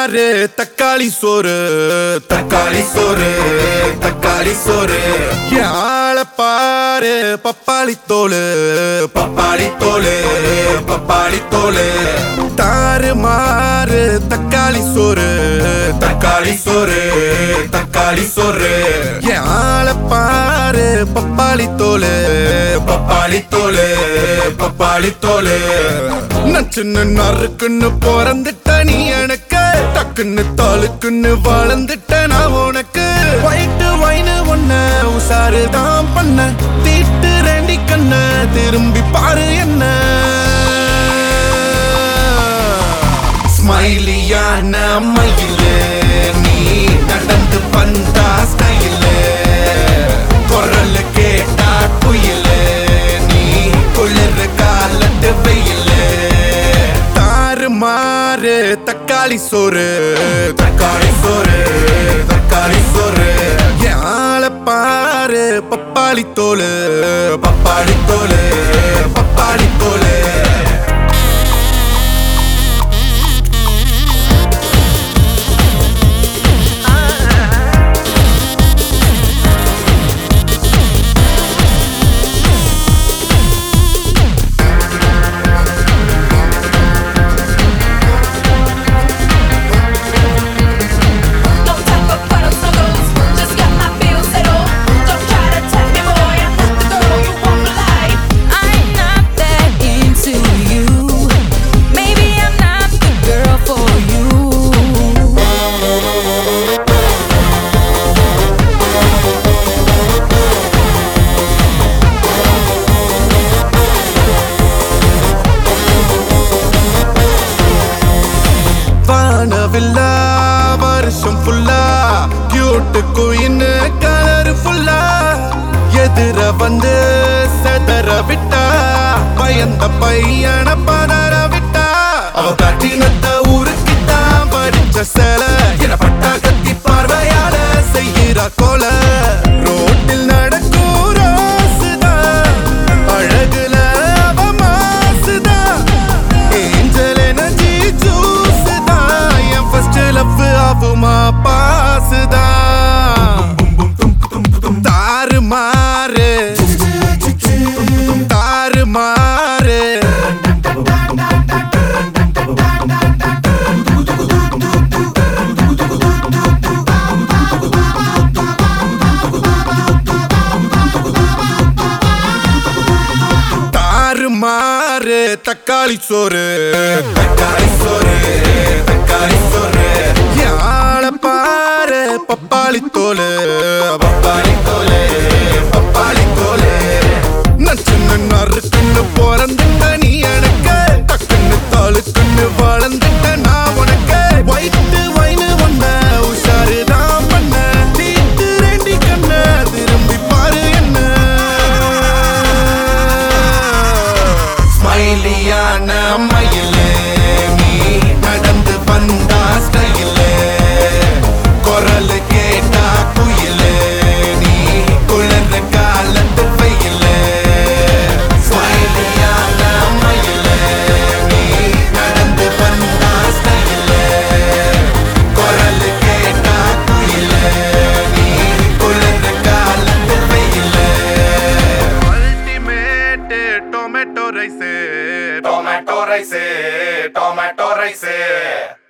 பாரு தக்காளி சோறு தக்காளி சோறு தக்காளி சோறு என் ஆள பாரு பப்பாளி தோலு பப்பாளி தோலு பப்பாளி தோலு தாறு மாறு தக்காளி சோறு தக்காளி சோறு தக்காளி சோறு என் ஆள பாரு பப்பாளி தோலு பப்பாளி தோலு பப்பாளி தோலு நான் சின்ன நறுக்குன்னு பிறந்துட்ட நீ எனக்கு டக்குன்னு தாளுக்குன்னு வளர்ந்துட்ட நான் உனக்கு ஒயிட்டு வைனு ஒன்ன உசாரு தான் பண்ண தீட்டு ரெண்டி கண்ண திரும்பி பாரு என்ன ஸ்மைலியான மயிலு நீ நடந்து வந்தா ஸ்டைலு குரல் கேட்டா குயிலு நீ குளிர் காலத்து வெயிலு தாறு மாறு தக்காளி சோறு தக்காளி சோறு தக்காளி சோறு என் ஆள பாரு பப்பாளி தோலு பப்பாளி தோலு பப்பாளி தோலு No time for bottom snuggles, just got my bills settled. Don't try to tell me, boy, I'm not the girl you want for life. I'm not that into you. Maybe I'm not the girl for you. வானவில்லா வருஷம் ஃபுல்லா cute queen colour ஃபுல்லா எதிர வந்து செதற விட்டா பயந்த பையன பதற விட்டா அவ கட்டினத்த ஊருக்கிட்டான் படிச்ச சேல என பட்டா கத்தி பார்வையால செய்கிறா கொல ரோட்டில் நடக்கும் ரோசுதான் அழகுல அவ மாசுதான் ஏஞ்சல் எனர்ஜி ஜூஸ் தான் என் ஃபர்ஸ்ட் லவ் ஆகுமா பாஸ் தான் தாறு மாறு தாறு மாறு தாறு மாறு தக்காளி சோறு தக்காளி சோறு தக்காளி சோறு யாழ பாரு பப்பாளி தோலு பப்பாளி தோலு பப்பாளி தோலு நான் சின்ன நறுக்குன்னு பிறந்துட்ட நீ எனக்கு டக்குன்னு தாளுக்குன்னு வளர்ந்துட்ட நான் உனக்கு ஒயிட்டு வைனு ஒன்ன உஷாரு தான் பண்ண தீட்டு ரெண்டி கண்ண திரும்பி பாரு என்ன ஸ்மைலியான மயிலு நீ நடந்து வந்தா ஸ்டைலு குரல் கேட்டா குயிலு நீ குளிர் காலத்து வெயிலு ஸ்மைலியான மயிலு நீ நடந்து வந்தா ஸ்டைலு குரல் கேட்டா குயிலு நீ குளிர் காலத்து வெயிலு ultimate tomato rice tomato rice tomato rice